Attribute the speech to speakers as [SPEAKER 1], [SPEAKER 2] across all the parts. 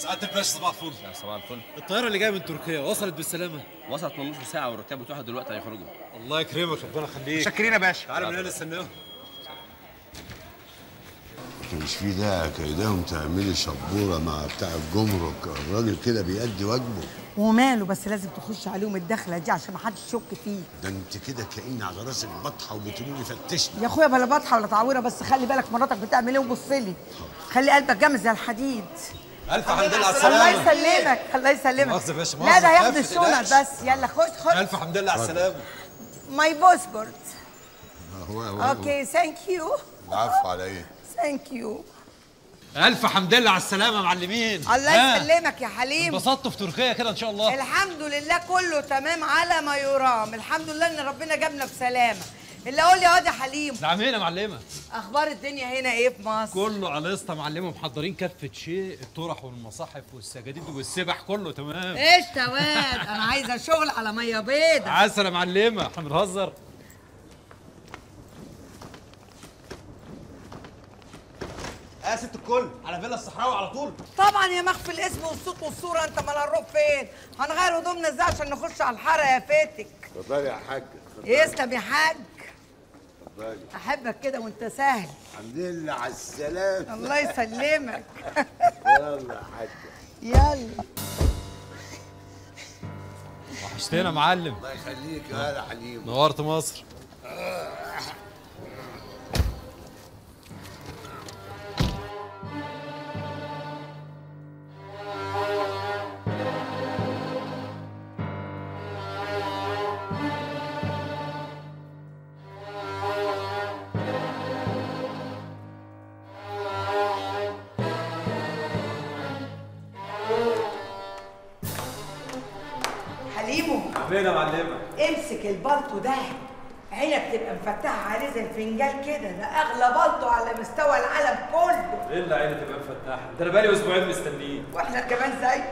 [SPEAKER 1] سعاده الباشا صباح الفل
[SPEAKER 2] يا صباح الفل
[SPEAKER 1] الطياره اللي جايه من تركيا وصلت بالسلامه
[SPEAKER 2] وصلت من نص ساعه والركاب بتوعها دلوقتي هيخرجوا
[SPEAKER 1] الله يكرمك ربنا يخليك
[SPEAKER 3] شاكرين يا باشا
[SPEAKER 1] تعالى من هنا نستناهم
[SPEAKER 4] مش في داعي كيدهم تعملي شبوره مع بتاع الجمرك الراجل كده بيأدي واجبه
[SPEAKER 5] وماله بس لازم تخش عليهم الدخله دي عشان محدش يشك فيه
[SPEAKER 4] ده انت كده كأن على راسك بطحه وبتقولي فتشني
[SPEAKER 5] يا اخويا بلا بطحه ولا تعويره بس خلي بالك مراتك بتعمل ايه وبص لي خلي قلبك جامد زي الحديد
[SPEAKER 1] الف حمد لله على
[SPEAKER 5] الله
[SPEAKER 1] السلامه
[SPEAKER 5] يسلمك الله يسلمك
[SPEAKER 1] مؤاخذة يا باشا،
[SPEAKER 5] لا
[SPEAKER 1] مؤاخذة،
[SPEAKER 5] ده هياخد
[SPEAKER 1] خف،
[SPEAKER 5] الشنط
[SPEAKER 1] تقلقش.
[SPEAKER 5] بس يلا خش خش
[SPEAKER 1] الف حمد لله على السلامه
[SPEAKER 4] اتفضل.
[SPEAKER 5] ماي باسبورت
[SPEAKER 4] هو هو
[SPEAKER 5] اوكي ثانك يو
[SPEAKER 4] العفو على ايه
[SPEAKER 5] ثانك يو
[SPEAKER 1] الف حمد لله على السلامه يا معلمين
[SPEAKER 5] الله
[SPEAKER 1] ها،
[SPEAKER 5] يسلمك يا حليم
[SPEAKER 1] انبسطتوا في تركيا كده ان شاء الله
[SPEAKER 5] الحمد لله كله تمام على ما يرام الحمد لله ان ربنا جابنا بسلامه اللي اقول لي اقعد يا حليم
[SPEAKER 1] نعمين يا معلمه
[SPEAKER 5] اخبار الدنيا هنا ايه في مصر
[SPEAKER 1] كله على قسطه معلمه محضرين كفه شيء الطرح والمصاحف والسجاديد والسبح كله تمام
[SPEAKER 5] ايش تواد انا عايزه شغل على ميه بيضة
[SPEAKER 1] عسل يا معلمه احنا بنهزر
[SPEAKER 3] يا ست الكل على فيلا الصحراوي على طول
[SPEAKER 5] طبعا يا مخفي الاسم والصوت والصوره انت مال هنروح فين هنغير هدومنا ازاي عشان نخش على الحاره يا فاتك
[SPEAKER 4] اتفضلي يا حاج
[SPEAKER 5] يسلم يا حاج
[SPEAKER 4] اتفضلي
[SPEAKER 5] احبك كده وانت سهل
[SPEAKER 4] الحمد لله على السلامه
[SPEAKER 5] الله يسلمك
[SPEAKER 4] يلا يا حاج
[SPEAKER 5] يلا
[SPEAKER 1] وحشتنا يا معلم
[SPEAKER 4] الله يخليك يا حليم
[SPEAKER 1] نورت مصر
[SPEAKER 5] حليمو
[SPEAKER 1] فين يا معلمه
[SPEAKER 5] امسك البلطو ده عينك تبقى مفتحه عليه زي الفنجان كده ده اغلى بلطو على مستوى العالم كله
[SPEAKER 1] ايه اللي عيني تبقى مفتحه ده انا بقالي اسبوعين مستنيين
[SPEAKER 5] واحنا كمان زيك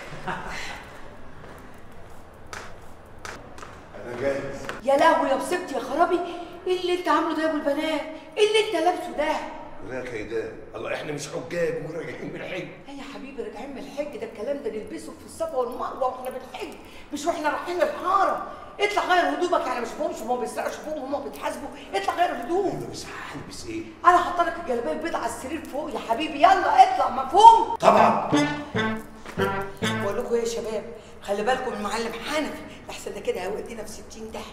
[SPEAKER 4] انا جاهز
[SPEAKER 5] يا لهوي يا بسبت يا خرابي ايه اللي انت عامله ده يا ابو البنات ايه اللي انت لابسه ده
[SPEAKER 4] ولا كيدان الله احنا مش حجاج وراجعين من الحج
[SPEAKER 5] لا يا حبيبي راجعين من الحج ده الكلام ده نلبسه في الصفا والمروه واحنا بنحج مش واحنا رايحين الحاره اطلع غير هدومك يعني مش فهمش هما بيسرقوا شوفهم هما بيتحاسبوا اطلع غير هدوم
[SPEAKER 4] بس هلبس ايه
[SPEAKER 5] انا حاطه لك الجلابيه البيضاء على السرير فوق يا حبيبي يلا اطلع مفهوم
[SPEAKER 4] طبعا
[SPEAKER 5] بقول لكم ايه يا شباب خلي بالكم من المعلم حنفي احسن ده كده هيودينا في 60 داهيه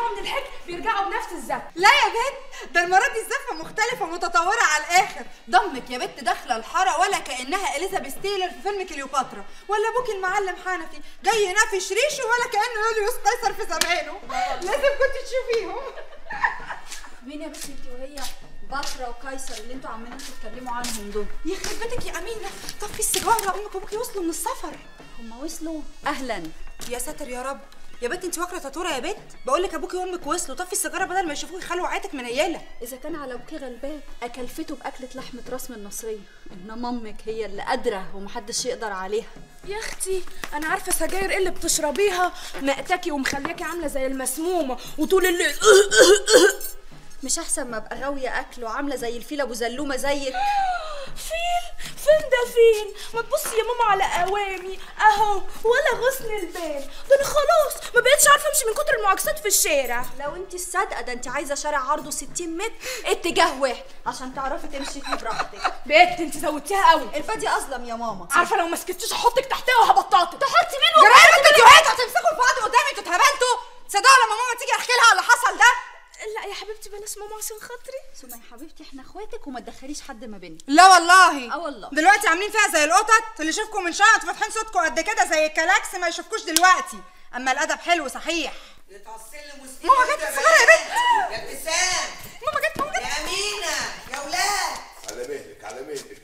[SPEAKER 6] بيرجعوا من الحج بيرجعوا بنفس الزف
[SPEAKER 7] لا يا بنت ده المره دي الزفه مختلفه ومتطوره على الاخر ضمك يا بنت داخله الحاره ولا كانها اليزابيث تايلر في فيلم كليوباترا ولا ابوك المعلم حنفي جاي ينافش ريشه ولا كانه يوليوس قيصر في زمانه لازم كنت تشوفيهم
[SPEAKER 8] مين يا بنتي انت وهي بطرة وقيصر اللي انتوا عمالين تتكلموا عنهم دول
[SPEAKER 7] يخرب بيتك يا امينه طفي السيجاره امك وابوك يوصلوا من السفر
[SPEAKER 8] هما وصلوا اهلا
[SPEAKER 7] يا ساتر يا رب يا بنت انت واكله تاتوره يا بنت بقول لك ابوكي وامك وصلوا طفي السيجاره بدل ما يشوفوك يخلوا عيتك منيله
[SPEAKER 8] اذا كان على ابوكي غلبان اكلفته باكله لحمه راس من النصريه انما امك هي اللي قادره ومحدش يقدر عليها
[SPEAKER 6] يا اختي انا عارفه سجاير ايه اللي بتشربيها مقتكي ومخلياكي عامله زي المسمومه وطول الليل
[SPEAKER 8] مش احسن ما ابقى غاويه اكل وعامله زي الفيل ابو زلومه زيك
[SPEAKER 6] فين فين ده فين ما تبصي يا ماما على قوامي اهو ولا غصن البال ده انا خلاص ما بقتش عارفه امشي من كتر المعاكسات في الشارع
[SPEAKER 8] لو انت الصادقه ده انت عايزه شارع عرضه 60 متر اتجاه واحد عشان تعرفي تمشي فيه براحتك
[SPEAKER 6] بنت انت زودتيها قوي
[SPEAKER 8] الفادي اظلم يا ماما
[SPEAKER 6] عارفه لو ما سكتيش احطك تحتها وهبطاطك تحطي منه
[SPEAKER 7] جرايه انتوا وقعتوا هتمسكوا في بعض قدامي انتوا اتهبلتوا صدقوا لما ماما تيجي احكي لها اللي حصل ده
[SPEAKER 6] لا يا حبيبتي بلاش ماما عشان خاطري
[SPEAKER 8] سمية يا حبيبتي احنا اخواتك وما تدخليش حد ما بيننا
[SPEAKER 7] لا والله
[SPEAKER 8] اه والله.
[SPEAKER 7] دلوقتي عاملين فيها زي القطط اللي يشوفكم من شويه انتوا فاتحين صوتكم قد كده زي الكلاكس ما يشوفكوش دلوقتي اما الادب حلو صحيح ماما جت الصغيره يا بنت
[SPEAKER 5] يا ابتسام
[SPEAKER 7] ماما جت ماما جت
[SPEAKER 5] يا امينه يا ولاد
[SPEAKER 4] على مهلك على مهلك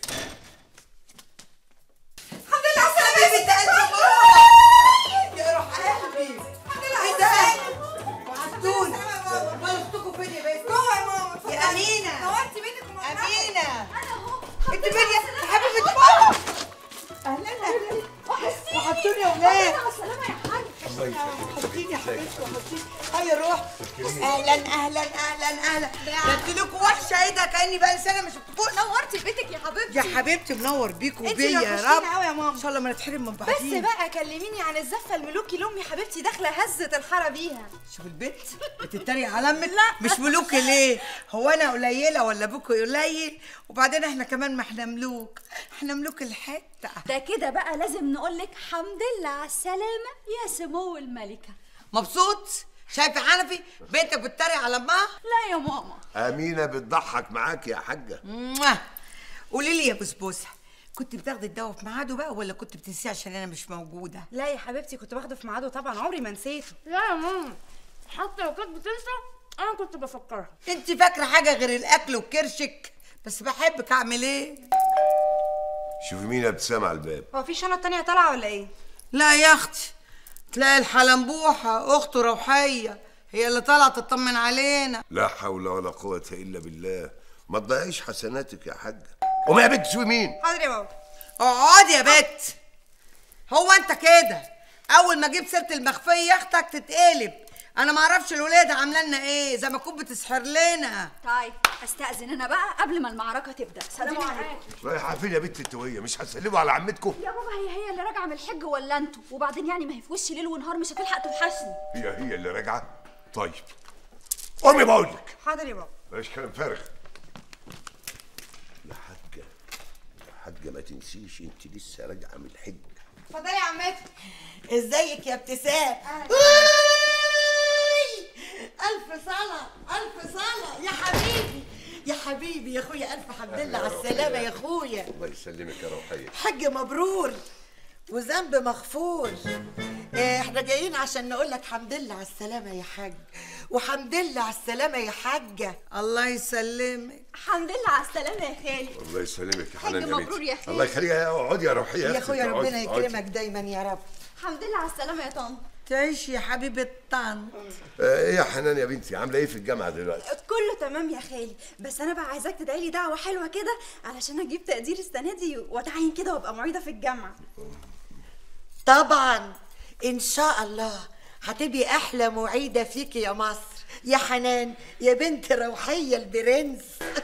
[SPEAKER 7] الحمد لله على السلامه
[SPEAKER 5] حبيبي انت قلبي بابا يا روح قلبي ايه ده وعدتوني بلطكوا فين يا بنت
[SPEAKER 7] جوه يا ماما
[SPEAKER 5] يا امينه
[SPEAKER 7] نورتي بيتك وماما
[SPEAKER 5] امينه انت فين يا حبيبه بابا اهلا اهلا وحطوني يا ولاد حطيني يا حبيبتي وحطيني هيا روح اهلا اهلا اهلا اهلا ده انت لكم وحشه ايه ده كاني بقى سنه ما شفتكوش
[SPEAKER 7] نورتي بيتك يا حبيبتي
[SPEAKER 5] يا حبيبتي منور بيكوا
[SPEAKER 7] انت
[SPEAKER 5] وبيا
[SPEAKER 7] اللي
[SPEAKER 5] يا
[SPEAKER 7] وحشتيني
[SPEAKER 5] رب
[SPEAKER 7] قوي يا ماما.
[SPEAKER 5] ان شاء الله ما نتحرم من
[SPEAKER 7] بس
[SPEAKER 5] بعضين
[SPEAKER 7] بقى كلميني عن الزفه الملوكي لامي حبيبتي داخله هزت الحاره بيها
[SPEAKER 5] شوف البنت بتتريق على امك لا مش ملوك ليه هو انا قليله ولا ابوك قليل وبعدين احنا كمان ما احنا ملوك احنا ملوك الحته
[SPEAKER 8] ده كده بقى لازم نقولك حمد لله على السلامه يا سمو الملكه
[SPEAKER 5] مبسوط شايفه حنفي بنتك بتتريق على امها
[SPEAKER 8] لا يا ماما
[SPEAKER 4] امينه بتضحك معاك يا حاجه
[SPEAKER 5] موah. قولي لي يا بسبوسه كنت بتاخدي الدواء في ميعاده بقى ولا كنت بتنسيه عشان انا مش موجوده
[SPEAKER 7] لا يا حبيبتي كنت باخده في ميعاده طبعا عمري ما نسيته
[SPEAKER 6] لا يا ماما حتى لو كانت بتنسى انا كنت بفكرها
[SPEAKER 5] انت فاكره حاجه غير الاكل وكرشك بس بحبك اعمل ايه
[SPEAKER 4] شوفي مين يا ابتسام على الباب
[SPEAKER 7] هو في شنط تانية طالعه ولا ايه
[SPEAKER 5] لا يا اختي تلاقي الحلنبوحه اخته روحيه هي اللي طالعه تطمن علينا
[SPEAKER 4] لا حول ولا قوه الا بالله ما تضيعيش حسناتك يا حاجه وما يا بنت شوفي مين
[SPEAKER 7] حاضر يا بابا
[SPEAKER 5] اقعدي يا بت هو انت كده اول ما جبت سيره المخفيه اختك تتقلب انا ما اعرفش الولاده عامله لنا ايه زي ما تكون بتسحر لنا
[SPEAKER 8] طيب استاذن انا بقى قبل ما المعركه تبدا سلام عليكم
[SPEAKER 4] رايحه فين يا بنت انتويه مش هتسلموا على عمتكم
[SPEAKER 8] يا بابا هي هي اللي راجعه من الحج ولا انتوا وبعدين يعني ما هي في وش ليل ونهار مش هتلحق توحشني
[SPEAKER 4] هي هي اللي راجعه طيب قومي بقول لك
[SPEAKER 7] حاضر يا بابا
[SPEAKER 4] بلاش كلام فارغ يا حاجه يا حاجه ما تنسيش انت لسه راجعه من الحج
[SPEAKER 7] اتفضلي يا عمتي
[SPEAKER 5] ازيك يا ابتسام الف صلاه الف صلاه يا حبيبي يا حبيبي يا اخويا الف حمد لله على السلامه يا اخويا
[SPEAKER 4] الله يسلمك يا روحيه
[SPEAKER 5] حج مبرور وذنب مغفور آه، احنا جايين عشان نقول لك حمد لله على السلامة يا حاج وحمد لله على السلامة يا حاجة الله يسلمك
[SPEAKER 8] الحمد لله على السلامه يا خالي
[SPEAKER 4] الله يسلمك يا
[SPEAKER 8] حج
[SPEAKER 4] حنان يا
[SPEAKER 8] مبرور
[SPEAKER 4] بنتي
[SPEAKER 8] يا خالي.
[SPEAKER 4] الله يخليك يا اقعدي يا روحيه
[SPEAKER 5] يا
[SPEAKER 4] أختي،
[SPEAKER 5] اخويا
[SPEAKER 4] اقعدي،
[SPEAKER 5] ربنا
[SPEAKER 4] اقعدي.
[SPEAKER 5] يكرمك دايما يا رب
[SPEAKER 8] الحمد لله على السلامه يا طنط
[SPEAKER 5] تعيش يا حبيبة طنط
[SPEAKER 4] آه، ايه يا حنان يا بنتي عامله ايه في الجامعه دلوقتي
[SPEAKER 8] كله تمام يا خالي بس انا بقى عايزاك تدعي لي دعوه حلوه كده علشان اجيب تقدير السنه دي واتعين كده وابقى معيده في الجامعه
[SPEAKER 5] طبعا ان شاء الله هتبقي احلى معيدة فيك يا مصر يا حنان يا بنت روحية البرنس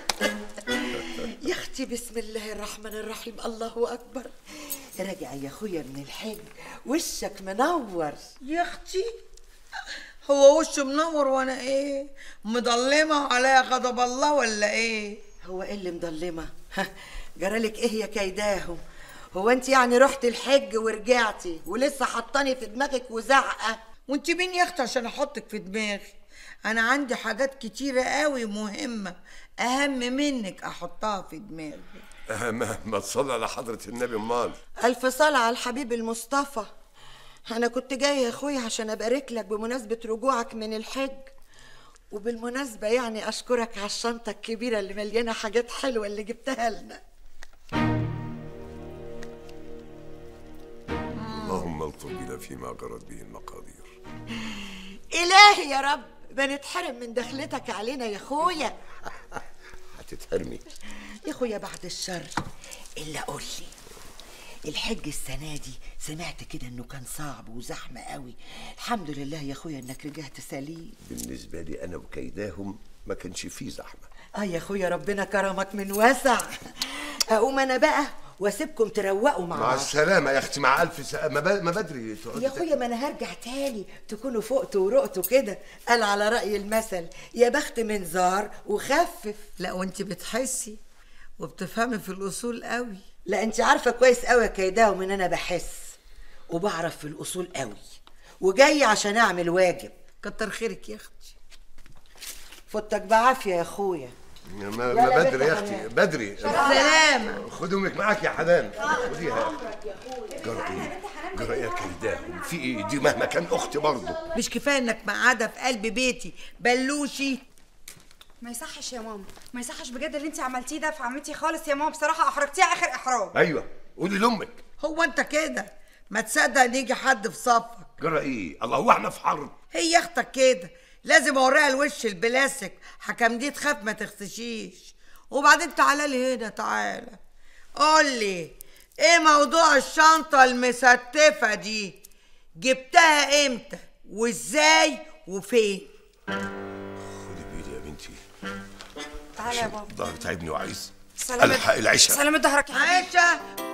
[SPEAKER 5] يا اختي بسم الله الرحمن الرحيم الله اكبر راجع يا اخويا من الحج وشك منور يا اختي هو وشه منور وانا ايه مضلمه عليا غضب الله ولا ايه هو ايه اللي مضلمه جرالك ايه يا كيداهم هو انت يعني رحت الحج ورجعتي ولسه حطاني في دماغك وزعقه وانت مين يا اختي عشان احطك في دماغي انا عندي حاجات كتيرة قوي مهمة اهم منك احطها في دماغي
[SPEAKER 9] ما, ما تصلي على حضرة النبي امال
[SPEAKER 5] الف صلاة على الحبيب المصطفى انا كنت جاي يا اخويا عشان ابارك لك بمناسبة رجوعك من الحج وبالمناسبة يعني اشكرك على الشنطة الكبيرة اللي مليانة حاجات حلوة اللي جبتها لنا
[SPEAKER 9] اللهم الطف بنا فيما جرت به المقادير
[SPEAKER 5] الهي يا رب بنتحرم من دخلتك علينا يا اخويا
[SPEAKER 9] هتتهرمي
[SPEAKER 5] يا اخويا بعد الشر الا قول لي الحج السنة دي سمعت كده انه كان صعب وزحمة قوي الحمد لله يا اخويا انك رجعت سليم
[SPEAKER 9] بالنسبة لي أنا وكيداهم ما كانش فيه زحمة
[SPEAKER 5] اه يا اخويا ربنا كرمك من وسع اقوم انا بقى واسيبكم تروقوا مع
[SPEAKER 9] مع
[SPEAKER 5] بعض
[SPEAKER 9] السلامة يا أختي مع ألف سلامة ما, ب... ما بدري تقعدي
[SPEAKER 5] يا اخويا ما انا هرجع تاني تكونوا فقتوا ورقتوا كده قال على رأي المثل يا بخت من زار وخفف لا وانت بتحسي وبتفهمي في الاصول قوي لا انت عارفه كويس قوي يا كيداهم ان انا بحس وبعرف في الاصول قوي وجاي عشان اعمل واجب كتر خيرك يا اختي فوتك بعافيه يا اخويا
[SPEAKER 9] ما, ما
[SPEAKER 5] يلا
[SPEAKER 9] بدري يا
[SPEAKER 5] بيت
[SPEAKER 9] أختي
[SPEAKER 5] حنان.
[SPEAKER 9] بدري
[SPEAKER 5] سلامة
[SPEAKER 9] خد أمك معاك يا حنان خديها جرى إيه جرى إيه يا كيداهم في إيه دي مهما كان أختي برضه
[SPEAKER 5] مش كفايه انك مقعده في قلب بيتي بلوشي
[SPEAKER 7] ما يصحش يا ماما ما يصحش بجد اللي انت عملتيه ده في عمتي خالص يا ماما بصراحه احرجتيها اخر احراج
[SPEAKER 9] أيوه قولي لأمك
[SPEAKER 5] هو انت كده ما تصدق ان يجي حد في صفك
[SPEAKER 9] جرى إيه الله هو إحنا في حرب
[SPEAKER 5] هي اختك كده لازم اوريها الوش البلاستيك حكم دي تخاف ما تختشيش وبعدين تعالى لي هنا تعالى قول لي ايه موضوع الشنطه المستفه دي جبتها امتى وازاي وفين
[SPEAKER 9] خدي بإيدي يا بنتي
[SPEAKER 7] تعالى يا بابا
[SPEAKER 9] ظهري تعبني وعايز
[SPEAKER 7] سلامة
[SPEAKER 9] ألحق العشاء
[SPEAKER 7] سلامة ظهرك يا حبيبي
[SPEAKER 5] عايشه